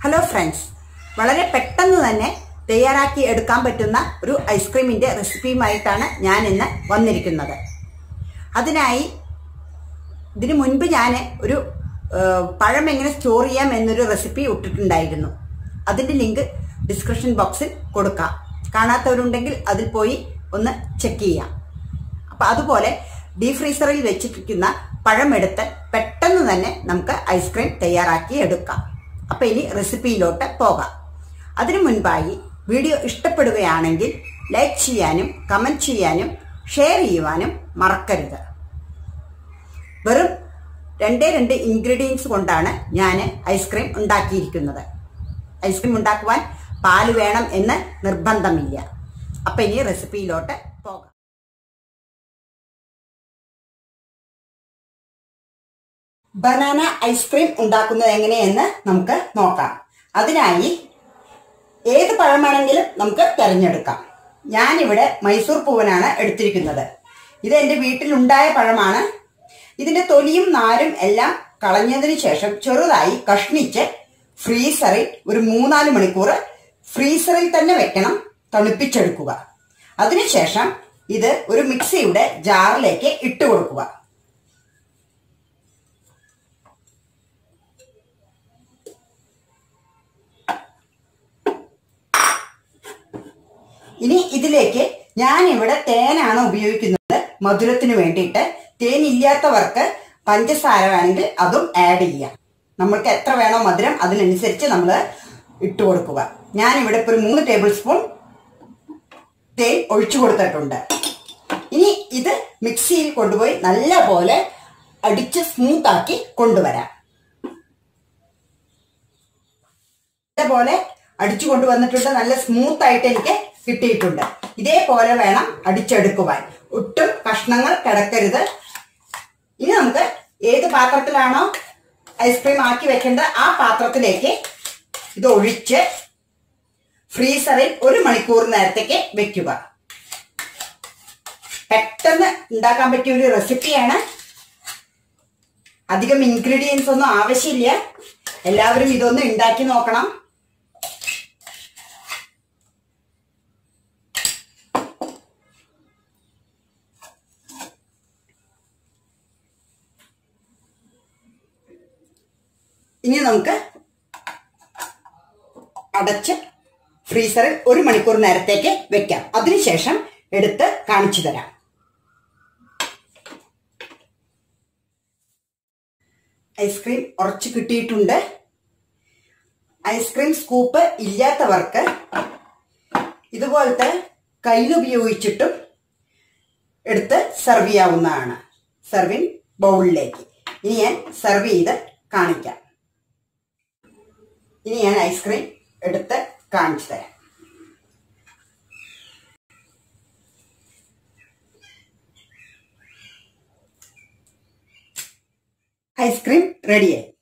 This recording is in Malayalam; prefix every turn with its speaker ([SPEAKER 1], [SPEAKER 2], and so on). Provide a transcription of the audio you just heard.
[SPEAKER 1] ഹലോ ഫ്രണ്ട്സ് വളരെ പെട്ടെന്ന് തന്നെ തയ്യാറാക്കി എടുക്കാൻ പറ്റുന്ന ഒരു ഐസ്ക്രീമിന്റെ റെസിപ്പിയുമായിട്ടാണ് ഞാൻ ഇന്ന് വന്നിരിക്കുന്നത് അതിനായി ഇതിനു മുൻപ് ഞാൻ ഒരു ഏഹ്, പഴം എങ്ങനെ സ്റ്റോർ ചെയ്യാം എന്നൊരു റെസിപ്പി ഇട്ടിട്ടുണ്ടായിരുന്നു അതിന്റെ ലിങ്ക് ഡിസ്ക്രിപ്ഷൻ ബോക്സിൽ കൊടുക്കാം കാണാത്തവരുണ്ടെങ്കിൽ അതിൽ പോയി ഒന്ന് ചെക്ക് ചെയ്യാം അപ്പൊ അതുപോലെ ഡീപ് ഫ്രീസറിൽ വെച്ചിരിക്കുന്ന പഴമെടുത്ത് പെട്ടെന്ന് തന്നെ നമുക്ക് ഐസ്ക്രീം തയ്യാറാക്കി എടുക്കാം അപ്പൊ ഇനി റെസിപ്പിയിലോട്ട് പോകാം അതിനു മുൻപായി വീഡിയോ ഇഷ്ടപ്പെടുകയാണെങ്കിൽ ലൈക്ക് ചെയ്യാനും കമന്റ് ചെയ്യാനും ഷെയർ ചെയ്യുവാനും മറക്കരുത് വെറും രണ്ടേ രണ്ട് ഇൻഗ്രീഡിയൻസ് കൊണ്ടാണ് ഞാൻ ഐസ്ക്രീം ഉണ്ടാക്കിയിരിക്കുന്നത് ഐസ്ക്രീം ഉണ്ടാക്കുവാൻ പാല് വേണം എന്ന് നിർബന്ധമില്ല അപ്പൊ ഇനി റെസിപ്പിയിലോട്ട് പോകാം ബനാന ഐസ്ക്രീം ഉണ്ടാക്കുന്നത് എങ്ങനെയെന്ന് നമുക്ക് നോക്കാം അതിനായി ഏത് പഴമാണെങ്കിലും നമുക്ക് തിരഞ്ഞെടുക്കാം ഞാനിവിടെ മൈസൂർ പൂവനാണ് എടുത്തിരിക്കുന്നത് ഇത് എൻ്റെ വീട്ടിലുണ്ടായ പഴമാണ് ഇതിന്റെ തൊലിയും നാരും എല്ലാം കളഞ്ഞതിന് ശേഷം ചെറുതായി കഷ്ണിച്ച് ഫ്രീസറിൽ ഒരു മൂന്നാല് മണിക്കൂർ ഫ്രീസറിൽ തന്നെ വെക്കണം തണുപ്പിച്ചെടുക്കുക അതിനുശേഷം ഇത് ഒരു മിക്സിയുടെ ജാറിലേക്ക് ഇട്ട് കൊടുക്കുക ഇനി ഇതിലേക്ക് ഞാൻ ഇവിടെ തേനാണ് ഉപയോഗിക്കുന്നത് മധുരത്തിന് വേണ്ടിയിട്ട് തേൻ ഇല്ലാത്തവർക്ക് പഞ്ചസാര വേണമെങ്കിൽ അതും ആഡ് ചെയ്യാം നമ്മൾക്ക് എത്ര വേണോ മധുരം അതിനനുസരിച്ച് നമ്മൾ ഇട്ട് കൊടുക്കുക ഞാൻ ഇവിടെ ഇപ്പോൾ ഒരു മൂന്ന് ടേബിൾ സ്പൂൺ തേൻ ഒഴിച്ചു കൊടുത്തിട്ടുണ്ട് ഇനി ഇത് മിക്സിയിൽ കൊണ്ടുപോയി നല്ല പോലെ അടിച്ച് സ്മൂത്ത് ആക്കി കൊണ്ടുവരാം ഇതേപോലെ അടിച്ചു കൊണ്ടുവന്നിട്ടുണ്ട് നല്ല സ്മൂത്ത് ആയിട്ട് എനിക്ക് കിട്ടിയിട്ടുണ്ട് ഇതേപോലെ വേണം അടിച്ചെടുക്കുവാൻ ഒട്ടും കഷ്ണങ്ങൾ കിടക്കരുത് ഇനി നമുക്ക് ഏത് പാത്രത്തിലാണോ ഐസ്ക്രീം ആക്കി വെക്കേണ്ടത് ആ പാത്രത്തിലേക്ക് ഇത് ഒഴിച്ച് ഫ്രീസറിൽ ഒരു മണിക്കൂർ നേരത്തേക്ക് വെക്കുക പെട്ടെന്ന് ഉണ്ടാക്കാൻ പറ്റിയ ഒരു റെസിപ്പിയാണ് അധികം ഇൻഗ്രീഡിയൻസ് ഒന്നും ആവശ്യമില്ല എല്ലാവരും ഇതൊന്ന് ഉണ്ടാക്കി നോക്കണം ഇനി നമുക്ക് അടച്ച് ഫ്രീസറിൽ ഒരു മണിക്കൂർ നേരത്തേക്ക് വെക്കാം അതിനുശേഷം എടുത്ത് കാണിച്ചു തരാം ഐസ്ക്രീം ഉറച്ചു കിട്ടിയിട്ടുണ്ട് ഐസ്ക്രീം സ്കൂപ്പ് ഇല്ലാത്തവർക്ക് ഇതുപോലത്തെ കയ്യിലുപയോഗിച്ചിട്ടും എടുത്ത് സെർവ് ചെയ്യാവുന്നതാണ് സെർവിങ് ബൗളിലേക്ക് ഇനി ഞാൻ സെർവ് ചെയ്ത് കാണിക്കാം ഇനി ഞാൻ ഐസ്ക്രീം എടുത്ത് കാണിച്ചു തരാം ഐസ്ക്രീം റെഡിയായി